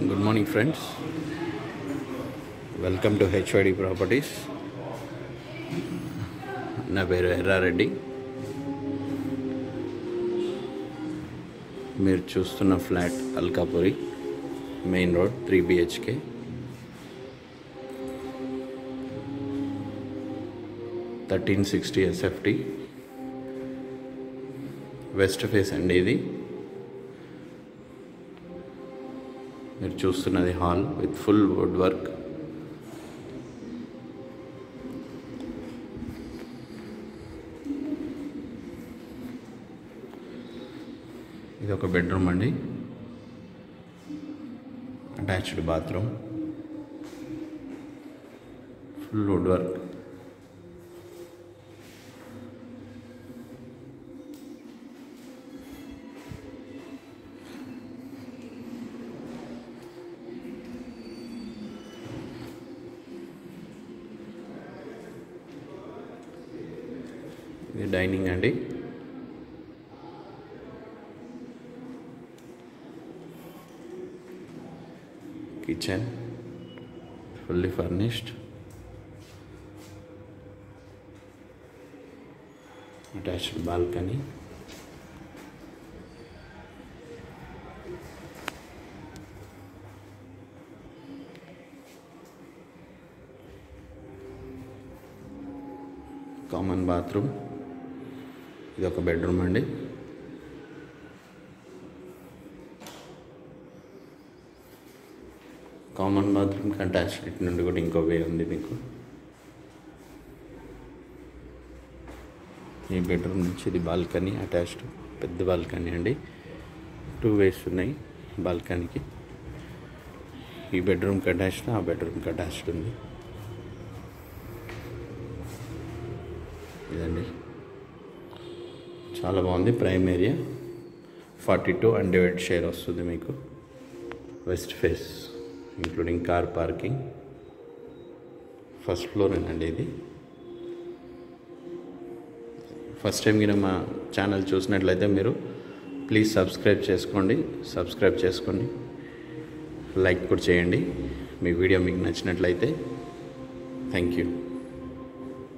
good morning friends welcome to HYD properties నా పేరు ఎర్రారెడ్డి మీరు చూస్తున్న flat Alkapuri main road three BHK thirteen sixty SFT west face అండి ఇది మీరు చూస్తున్నది hall with full wood work ఇది ఒక బెడ్రూమ్ అండి attached bathroom full wood work ఇది డైనింగ్ అండి kitchen fully furnished attached balcony common bathroom ఇది ఒక బెడ్రూమ్ అండి కామన్ బాత్రూమ్కి అటాచ్డ్ ఇటు నుండి కూడా ఇంకో వే ఉంది మీకు ఈ బెడ్రూమ్ నుంచి ఇది బాల్కనీ అటాచ్డ్ పెద్ద బాల్కనీ అండి టూ వేస్ ఉన్నాయి బాల్కనీకి ఈ బెడ్రూమ్కి అటాచ్డ్ ఆ బెడ్రూమ్కి అటాచ్డ్ ఉంది ఇదండి చాలా బాగుంది prime area forty two undivided share వస్తుంది మీకు west face including car parking first floor అండి ఇది ఫస్ట్ టైం కింద మా ఛానల్ చూసినట్లయితే మీరు ప్లీజ్ సబ్స్క్రైబ్ చేసుకోండి సబ్స్క్రైబ్ చేసుకోండి లైక్ కూడా చేయండి మీ వీడియో మీకు నచ్చినట్లయితే థ్యాంక్ యూ